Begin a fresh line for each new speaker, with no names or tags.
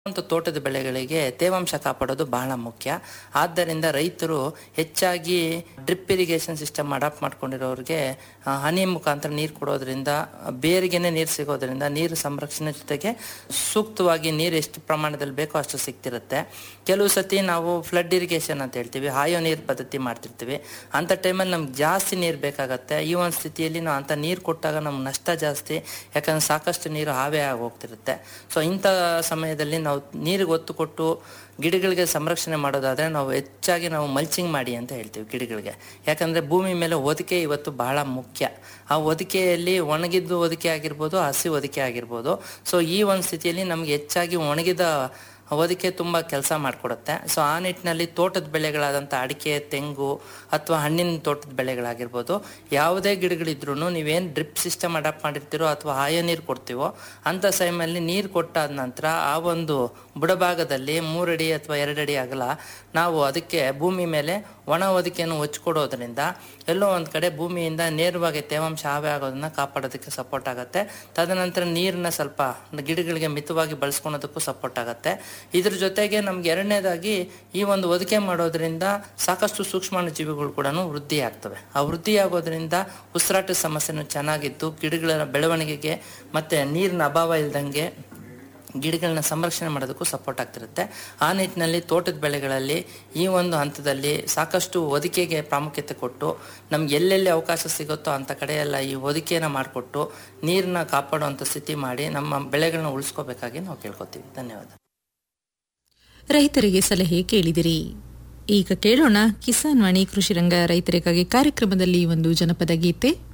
ಮತ್ತು ತೋಟದ ಬೆಳೆಗಳಿಗೆ ತೇವಾಂಶ ಕಾಪಾಡೋದು ಬಹಳ ಮುಖ್ಯ ಆದ್ದರಿಂದ ರೈತರು ಹೆಚ್ಚಾಗಿ ಡ್ರಿಪ್ ಇರಿಗೇಷನ್ ಸಿಸ್ಟಮ್ ಅಡಾಪ್ಟ್ ಮಾಡ್ಕೊಂಡಿರೋರಿಗೆ ಆ, ಹನಿ ಮುಖಾಂತರ ನೀರು ಕೊಡೋದ್ರಿಂದ ಬೇರಿಗೆನೆ ನೀರು ಸಿಗೋದ್ರಿಂದ ನೀರು ಸಂರಕ್ಷಣೆ ಜೊತೆಗೆ ಸೂಕ್ತವಾಗಿ ನೀರು ಎಷ್ಟು ಪ್ರಮಾಣದಲ್ಲಿ ಬೇಕೋ ಅಷ್ಟು ಸಿಗ್ತಿರುತ್ತೆ ಕೆಲವು ಸತಿ ನಾವು ಫ್ಲಡ್ ಇರಿಗೇಷನ್ ಅಂತ ಹೇಳ್ತೀವಿ ಹಾಯೋ ನೀರು ಪದ್ಧತಿ ಮಾಡ್ತಿರ್ತೀವಿ ಅಂಥ ಟೈಮಲ್ಲಿ ನಮ್ಗೆ ಜಾಸ್ತಿ ನೀರು ಬೇಕಾಗತ್ತೆ ಈ ಒಂದು ಸ್ಥಿತಿಯಲ್ಲಿ ನಾವು ಅಂಥ ನೀರು ಕೊಟ್ಟಾಗ ನಮ್ಗೆ ನಷ್ಟ ಜಾಸ್ತಿ ಯಾಕಂದ್ರೆ ಸಾಕಷ್ಟು ನೀರು ಹಾವೇ ಆಗಿ ಹೋಗ್ತಿರುತ್ತೆ ಸೊ ಇಂಥ ಸಮಯದಲ್ಲಿ ನಾವು ನೀರಿಗೆ ಒತ್ತು ಕೊಟ್ಟು ಗಿಡಗಳಿಗೆ ಸಂರಕ್ಷಣೆ ಮಾಡೋದಾದ್ರೆ ನಾವು ಹೆಚ್ಚಾಗಿ ನಾವು ಮಲ್ಚಿಂಗ್ ಮಾಡಿ ಅಂತ ಹೇಳ್ತೀವಿ ಗಿಡಗಳಿಗೆ ಯಾಕಂದ್ರೆ ಭೂಮಿ ಮೇಲೆ ಹೊದಿಕೆ ಇವತ್ತು ಬಹಳ ಮುಖ್ಯ ಆ ಹೊದಿಕೆಯಲ್ಲಿ ಒಣಗಿದ್ದು ಹೊದಿಕೆ ಆಗಿರ್ಬೋದು ಹಸಿ ಹೊದಿಕೆ ಆಗಿರ್ಬೋದು ಸೊ ಈ ಒಂದು ಸ್ಥಿತಿಯಲ್ಲಿ ನಮ್ಗೆ ಹೆಚ್ಚಾಗಿ ಒಣಗಿದ ಹೊದಿಕೆ ತುಂಬ ಕೆಲಸ ಮಾಡಿಕೊಡುತ್ತೆ ಸೊ ಆ ನಿಟ್ಟಿನಲ್ಲಿ ತೋಟದ ಬೆಳೆಗಳಾದಂಥ ಅಡಿಕೆ ತೆಂಗು ಅಥವಾ ಹಣ್ಣಿನ ತೋಟದ ಬೆಳೆಗಳಾಗಿರ್ಬೋದು ಯಾವುದೇ ಗಿಡಗಳಿದ್ರೂ ನೀವೇನು ಡ್ರಿಪ್ ಸಿಸ್ಟಮ್ ಅಡಾಪ್ಟ್ ಮಾಡಿರ್ತೀರೋ ಅಥವಾ ಆಯ ನೀರು ಕೊಡ್ತೀವೋ ಅಂಥ ಸಮಯದಲ್ಲಿ ನೀರು ಕೊಟ್ಟಾದ ನಂತರ ಆ ಒಂದು ಬುಡಭಾಗದಲ್ಲಿ ಮೂರಡಿ ಅಥವಾ ಎರಡಡಿ ಅಗಲ ನಾವು ಅದಕ್ಕೆ ಭೂಮಿ ಮೇಲೆ ಒಣ ಹೊದಿಕೆಯನ್ನು ಹೊಚ್ಕೊಡೋದ್ರಿಂದ ಎಲ್ಲೋ ಒಂದು ಕಡೆ ಭೂಮಿಯಿಂದ ನೇರವಾಗಿ ತೇವಾಂಶ ಆವೆ ಆಗೋದನ್ನ ಕಾಪಾಡೋದಕ್ಕೆ ಸಪೋರ್ಟ್ ಆಗುತ್ತೆ ತದನಂತರ ನೀರನ್ನ ಸ್ವಲ್ಪ ಗಿಡಗಳಿಗೆ ಮಿತವಾಗಿ ಬಳಸ್ಕೊಳೋದಕ್ಕೂ ಸಪೋರ್ಟ್ ಆಗುತ್ತೆ ಇದ್ರ ಜೊತೆಗೆ ನಮ್ಗೆ ಎರಡನೇದಾಗಿ ಈ ಒಂದು ಹೊದಿಕೆ ಮಾಡೋದ್ರಿಂದ ಸಾಕಷ್ಟು ಸೂಕ್ಷ್ಮಾಣು ಜೀವಿಗಳು ಕೂಡ ವೃದ್ಧಿ ಆಗ್ತವೆ ಆ ವೃದ್ಧಿ ಆಗೋದ್ರಿಂದ ಉಸಿರಾಟದ ಸಮಸ್ಯೆನೂ ಚೆನ್ನಾಗಿದ್ದು ಗಿಡಗಳ ಬೆಳವಣಿಗೆಗೆ ಮತ್ತೆ ನೀರಿನ ಅಭಾವ ಇಲ್ದಂಗೆ ಗಿಡಗಳನ್ನ ಸಂರಕ್ಷಣೆ ಮಾಡೋದಕ್ಕೂ ಸಪೋರ್ಟ್ ಆಗ್ತಿರುತ್ತೆ ಆ ನಿಟ್ಟಿನಲ್ಲಿ ತೋಟದ ಬೆಳೆಗಳಲ್ಲಿ ಈ ಒಂದು ಹಂತದಲ್ಲಿ ಸಾಕಷ್ಟು ಹೊದಿಕೆಗೆ ಪ್ರಾಮುಖ್ಯತೆ ಕೊಟ್ಟು ನಮ್ಗೆ ಎಲ್ಲೆಲ್ಲಿ ಅವಕಾಶ ಸಿಗುತ್ತೋ ಅಂಥ ಕಡೆ ಎಲ್ಲ ಈ ಹೊದಿಕೆನ ಮಾಡಿಕೊಟ್ಟು ನೀರನ್ನ ಕಾಪಾಡುವಂಥ ಸ್ಥಿತಿ ಮಾಡಿ ನಮ್ಮ ಬೆಳೆಗಳನ್ನ ಉಳಿಸ್ಕೋಬೇಕಾಗಿ ನಾವು ಕೇಳ್ಕೊತೀವಿ ಧನ್ಯವಾದ
ರೈತರಿಗೆ ಸಲಹೆ ಕೇಳಿದಿರಿ ಈಗ ಕೇಳೋಣ ಕಿಸಾನ್ ವಾಣಿ ಕೃಷಿ ರಂಗ ರೈತರಿಗಾಗಿ ಕಾರ್ಯಕ್ರಮದಲ್ಲಿ ಒಂದು ಜನಪದ ಗೀತೆ